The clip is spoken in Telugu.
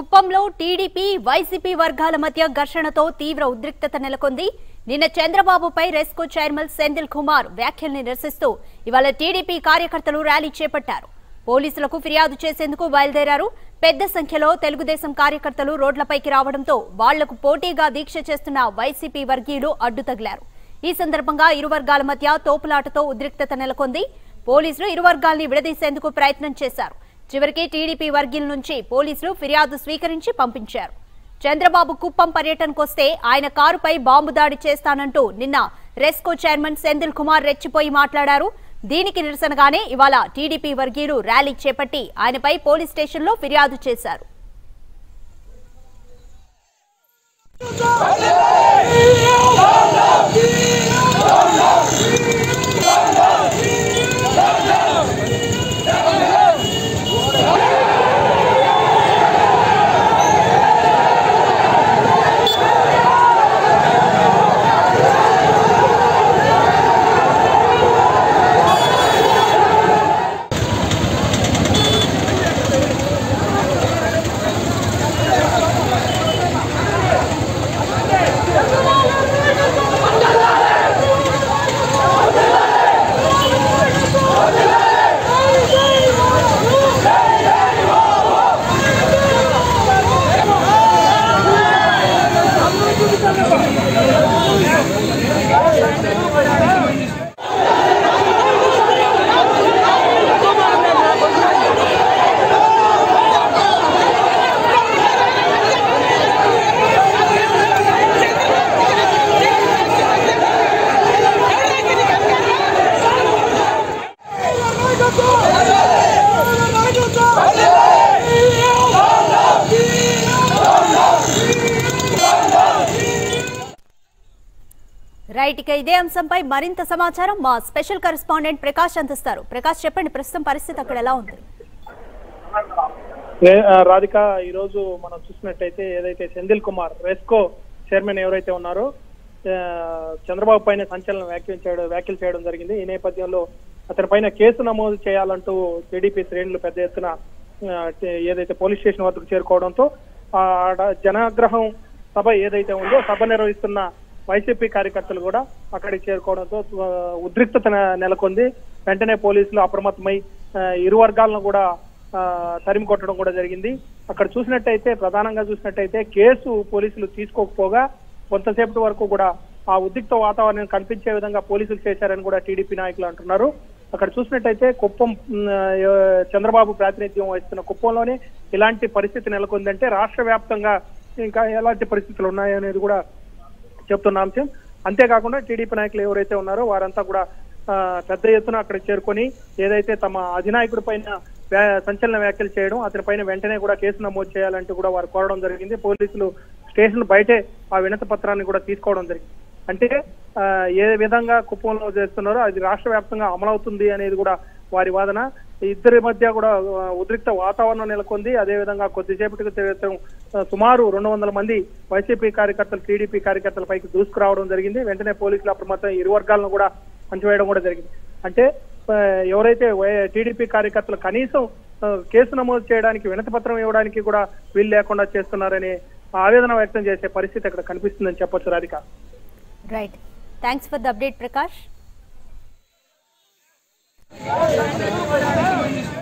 కుప్పంలో టీడీపీ వైసీపీ వర్గాల మధ్య ఘర్షణతో తీవ్ర ఉద్రిక్తత నెలకొంది నిన్న చంద్రబాబుపై రెస్కో చైర్మన్ సెంధిల్ కుమార్ వ్యాఖ్యల్ని నిరసిస్తూ ఇవాళ టీడీపీ కార్యకర్తలు ర్యాలీ చేపట్టారు పోలీసులకు ఫిర్యాదు చేసేందుకు బయలుదేరారు పెద్ద సంఖ్యలో తెలుగుదేశం కార్యకర్తలు రోడ్లపైకి రావడంతో వాళ్లకు పోటీగా దీక్ష చేస్తున్న వైసీపీ వర్గీయులు అడ్డు తగిలారు ఈ సందర్భంగా ఇరు వర్గాల మధ్య తోపులాటతో ఉద్రిక్తత నెలకొంది పోలీసులు ఇరు వర్గాల్ని విడదీసేందుకు ప్రయత్నం చేశారు చివరికి టీడీపీ వర్గీయుల నుంచి పోలీసులు ఫిర్యాదు స్వీకరించి పంపించారు చంద్రబాబు కుప్పం పర్యటనకొస్తే ఆయన కారుపై బాంబు దాడి చేస్తానంటూ నిన్న రెస్కో చైర్మన్ సెంధిల్ కుమార్ రెచ్చిపోయి మాట్లాడారు దీనికి నిరసనగానే ఇవాళ టీడీపీ వర్గీయులు ర్యాలీ చేపట్టి ఆయనపై పోలీస్ స్టేషన్లో ఫిర్యాదు చేశారు రైట్ ఇక ఇదే అంశంపై మరింత సమాచారం మా స్పెషల్ కరెస్పాండెంట్ ప్రకాష్ అందిస్తారు ప్రకాష్ చెప్పండి ప్రస్తుతం పరిస్థితి అక్కడ ఎలా ఉంది ఏ- ఆ, రాధిక ఈ రోజు మనం చూసినట్టయితే ఏదైతే సెంధిల్ కుమార్ రెస్కో చైర్మన్ ఎవరైతే ఉన్నారో ఆ, చంద్రబాబు పైన సంచలన వ్యాఖ్యలు చేయడం వ్యాఖ్యలు చేయడం జరిగింది ఈ నేపథ్యంలో అతని పైన కేసు నమోదు చేయాలంటూ టీడీపీ శ్రేణులు పెద్ద ఎత్తున ఆ, టే- ఏదైతే పోలీస్ స్టేషన్ వద్దకు చేరుకోవడంతో ఆ, ఆడ జనాగ్రహం సభ ఏదైతే ఉందో సభ నిర్వహిస్తున్న వైసీపీ కార్యకర్తలు కూడా అక్కడికి చేరుకోవడంతో ఆ, ఉద్రిక్తత నె- నెలకొంది వెంటనే పోలీసులు అప్రమత్తమై ఆ, ఇరు వర్గాలను కూడా ఆ, తరిమి కొట్టడం కూడా జరిగింది అక్కడ చూసినట్టయితే ప్రధానంగా చూసినట్టయితే కేసు పోలీసులు తీసుకోకపోగా కొంతసేపటి వరకు కూడా ఆ ఉద్రిక్త వాతావరణం కనిపించే విధంగా పోలీసులు చేశారని కూడా టీడీపీ నాయకులు అంటున్నారు అక్కడ చూసినట్టయితే కుప్పం ఉమ్, ఆ, చంద్రబాబు ప్రాతినిధ్యం వహిస్తున్న కుప్పంలోనే ఇలాంటి పరిస్థితి నెలకొందంటే రాష్ట్ర వ్యాప్తంగా ఇంకా ఎలాంటి పరిస్థితులు ఉన్నాయనేది కూడా చెప్తున్న అంశం అంతేకాకుండా టీడీపీ నాయకులు ఎవరైతే ఉన్నారో వారంతా కూడా ఆ, పెద్ద ఎత్తున అక్కడ చేరుకొని ఏదైతే తమ అధినాయకుడి పైన వ్యా- సంచలన వ్యాఖ్యలు చేయడం అతని పైన వెంటనే కూడా కేసు నమోదు చేయాలంటూ కూడా వారు కోరడం జరిగింది పోలీసులు స్టేషన్ బయటే ఆ వినతి పత్రాన్ని కూడా తీసుకోవడం జరిగింది అంటే ఆ, ఏ విధంగా కుప్పంలో చేస్తున్నారో అది రాష్ట్ర వ్యాప్తంగా అమలవుతుంది అనేది కూడా వారి వాదన ఇద్దరి మధ్య కూడా ఆ, ఉద్రిక్త వాతావరణం నెలకొంది అదేవిధంగా కొద్దిసేపటికి క్రితం, ఆ, సుమారు రెండు వందల మంది వైసీపీ కార్యకర్తలు టీడీపీ కార్యకర్తల పైకి దూసుకురావడం జరిగింది వెంటనే పోలీసులు అప్రమత్తం ఇరు వర్గాలను కూడా పంచివేయడం కూడా జరిగింది అంటే ఆ, ఎవరైతే వై- టీడీపీ కార్యకర్తలు కనీసం ఆ, కేసు నమోదు చేయడానికి వినతి పత్రం ఇవ్వడానికి కూడా వీలు లేకుండా చేస్తున్నారని ఆవేదన వ్యక్తం చేసే పరిస్థితి అక్కడ కనిపిస్తుందని చెప్పొచ్చు Radhika right thanks for the update Prakash